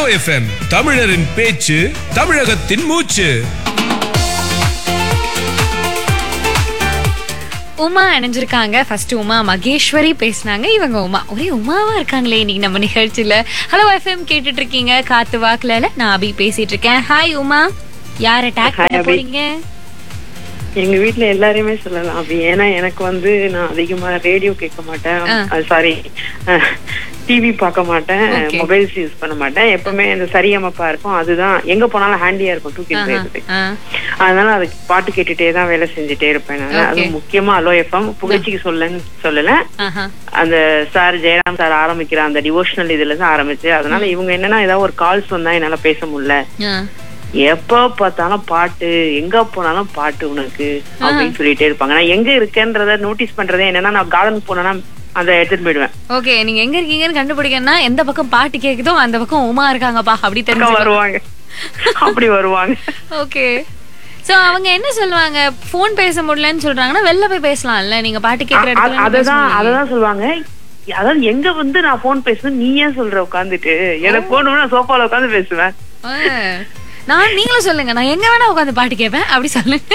FM தமிழரின் பேச்சு தமிழகத்தின் மூச்சு உமா இணைஞ்சிருக்காங்க ஃபர்ஸ்ட் உமா மகேஸ்வரி பேசினாங்க இவங்க உமா ஒரே உமாவா இருக்காங்களே இன்னைக்கு நம்ம நிகழ்ச்சியில ஹலோ எஃப்எம் கேட்டுட்டு இருக்கீங்க காத்து வாக்குல நான் அபி பேசிட்டு இருக்கேன் ஹாய் உமா யார டேக் Hi, பண்ண அபி. போறீங்க எங்க வீட்ல எல்லாரையுமே சொல்லலாம் அப்படி ஏன்னா எனக்கு வந்து நான் அதிகமா ரேடியோ கேட்க மாட்டேன் ஆ. சாரி டிவி பார்க்க மாட்டேன் Okay. மொபைல்ஸ் யூஸ் பண்ண மாட்டேன் எப்பவுமே இந்த சரியமைப்பா இருக்கும் அதுதான் எங்க போனாலும் ஹேண்டியா இருக்கும் தூக்கிட்டு ஆஹா, போயிடுறது ஆ. அதனால அதுக்கு பாட்டு கேட்டுட்டே தான் வேலை செஞ்சுட்டே இருப்பேன் நான் அது Okay. முக்கியமா அலோ எஃப்எம் புகழ்ச்சிக்கு சொல்லன்னு சொல்லல ஆஹா. அந்த சார் ஜெயராம் சார் ஆரம்பிக்கிற அந்த டிவோஷனல் இதுல இருந்து ஆரம்பிச்சு அதனால இவங்க என்னன்னா ஏதாவது ஒரு கால்ஸ் வந்தா என்னால பேச முடியல ஆ. எப்ப பார்த்தாலும் பாட்டு எங்க போனாலும் பாட்டு உனக்கு அப்படின்னு சொல்லிட்டே இருப்பாங்க நான் எங்க இருக்கேன்றத நோட்டீஸ் பண்றதே என்னன்னா நான் கார்டன் போனேன்னா அந்த எடுத்துட்டு போயிடுவேன் ஓகே நீங்க எங்க இருக்கீங்கன்னு கண்டுபிடிக்கணும்னா எந்த பக்கம் பாட்டு கேக்குதோ அந்த பக்கம் உமா இருக்காங்கப்பா அப்படி அக்கா தெரிஞ்சு வருவாங்க அப்படி வருவாங்க ஓகே சோ அவங்க என்ன சொல்லுவாங்க போன் பேச முடியலன்னு சொல்றாங்கன்னா வெளில போய் பேசலாம்ல நீங்க பாட்டு கேக்குற அ- இடத்துல அ- நின்னு பேச அததான் முடியலையே. அததான் சொல்லுவாங்க அதாவது எங்க வந்து நான் போன் பேசணும் நீ ஏன் சொல்ற உட்காந்துட்டு எனக்கு போன் நான் சோஃபால உட்காந்து பேசுவேன் ஆ. நான் நீங்களும் சொல்லுங்க நான் எங்க வேணா உட்காந்து பாட்டு கேட்பேன் அப்படி சொல்லுங்க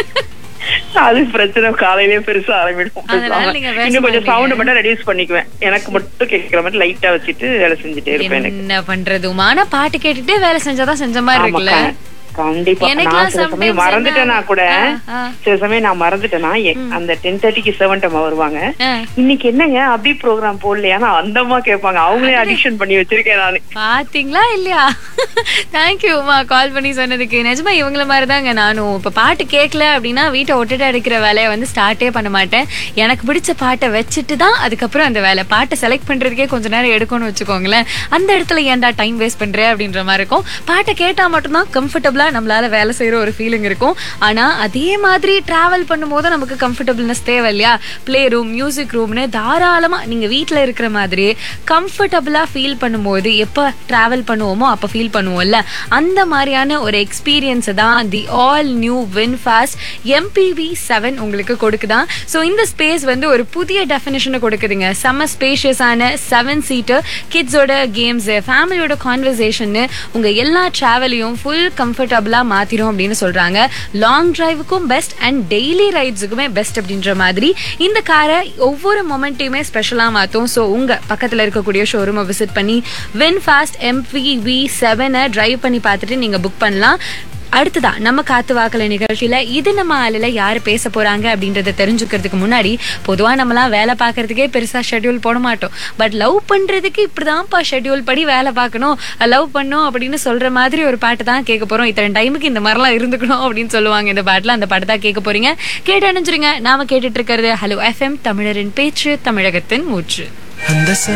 அது பிரச்சனை காலையிலேயே பெருசா ஆரம்பிடும் அதனால நீங்க பேச இன்னும் கொஞ்சம் மாட்டீங்க. சவுண்ட் மட்டும் ரெடியூஸ் பண்ணிக்குவேன் எனக்கு மட்டும் கேட்கிற மாதிரி லைட்டா வச்சுட்டு வேலை செஞ்சுட்டே இருப்பேன் எனக்கு என்ன பண்றது உமா ஆனா பாட்டு கேட்டுட்டு வேலை செஞ்சாதான் செஞ்ச மாதிரி ஆமா, இருக்குல்ல க- கண்டிப்பா எனக்கெல்லாம் நான் சில sometimes சமயம் மறந்துட்டேனா என்ன- கூட ஆ, ஆ. சில சமயம் நான் மறந்துட்டேனா எ- அந்த டென் தேர்ட்டிக்கு செவன் டைம் வருவாங்க ஆ. இன்னைக்கு என்னங்க அப்படி ப்ரோக்ராம் போடலையா நான் அந்தமா கேட்பாங்க அவங்களே அடிக்ஷன் பண்ணி வச்சிருக்கேன் நானு பாத்தீங்களா இல்லையா தேங்க்யூ உமா கால் பண்ணி சொன்னதுக்கு நிஜமா இவங்கள மாதிரி தாங்க நானும் இப்ப பாட்டு கேட்கல அப்படின்னா வீட்டை ஒட்டுட்டு அடிக்கிற வேலையை வந்து ஸ்டார்ட்டே பண்ண மாட்டேன் எனக்கு பிடிச்ச பாட்டை வச்சுட்டு தான் அதுக்கப்புறம் அந்த வேலை பாட்டை செலக்ட் பண்றதுக்கே கொஞ்ச நேரம் எடுக்கணும்னு வச்சுக்கோங்களேன் அந்த இடத்துல ஏன்டா டைம் வேஸ்ட் பண்ற அப்படின்ற மாதிரி இருக்கும் பாட்டை கேட்டா மட்டும்தான் கம்ஃபர்டபுளா நம்மளால வேலை செய்யற ஒரு ஃபீலிங் இருக்கும் ஆனா அதே மாதிரி டிராவல் பண்ணும்போது நமக்கு கம்ஃபர்டபுள்னஸ் தேவை இல்லையா பிளே ரூம் மியூசிக் ரூம்னு தாராளமா நீங்க வீட்ல இருக்கிற மாதிரி கம்ஃபர்டபுளா ஃபீல் பண்ணும்போது எப்ப டிராவல் பண்ணுவோமோ அப்ப ஃபீல் பண்ணுவோம்ல அந்த மாதிரியான ஒரு எக்ஸ்பீரியன்ஸ் தான் the all new VinFast MPV seven உங்களுக்கு கொடுக்குதான் ஸோ இந்த ஸ்பேஸ் வந்து ஒரு புதிய டெஃபினேஷனை கொடுக்குதுங்க செம்ம ஸ்பேஷியஸான செவன் சீட்டர் கிட்ஸோட கேம்ஸ் ஃபேமிலியோட கான்வர்சேஷன் உங்க எல்லா டிராவலையும் ஃபுல் கம்ஃபர்டபுளா மாத்திரும் அப்படின்னு சொல்றாங்க லாங் டிரைவுக்கும் பெஸ்ட் அண்ட் டெய்லி ரைட்ஸுக்குமே பெஸ்ட் அப்படின்ற மாதிரி இந்த காரை ஒவ்வொரு மொமெண்ட்டையுமே ஸ்பெஷலா மாத்தும் ஸோ உங்க பக்கத்துல இருக்கக்கூடிய ஷோரூமை விசிட் பண்ணி வின் ஃபாஸ்ட் எம்பிவி செவனை டிரைவ் பண்ணி பார்த்துட்டு நீங்க புக் பண்ணலாம் அடுத்ததா நம்ம காத்து வாக்கல நிகழ்ச்சியில இது நம்ம ஆளுல யாரு பேச போறாங்க அப்படின்றத தெரிஞ்சுக்கிறதுக்கு முன்னாடி பொதுவா நம்மலாம் வேலை பார்க்கறதுக்கே பெருசா ஷெட்யூல் போட மாட்டோம் பட் லவ் பண்றதுக்கு இப்படிதான்ப்பா ஷெட்யூல் படி வேலை பார்க்கணும் லவ் பண்ணும் அப்படின்னு சொல்ற மாதிரி ஒரு பாட்டு தான் கேட்க போறோம் இத்தனை டைமுக்கு இந்த மாதிரிலாம் இருந்துக்கணும் அப்படின்னு சொல்லுவாங்க இந்த பாட்டுல அந்த பாட்டு தான் கேட்க போறீங்க கேட்டு அணிஞ்சிருங்க நாம கேட்டுட்டு இருக்கிறது ஹலோ எஃப்எம் தமிழரின் பேச்சு தமிழகத்தின் மூச்சு அந்த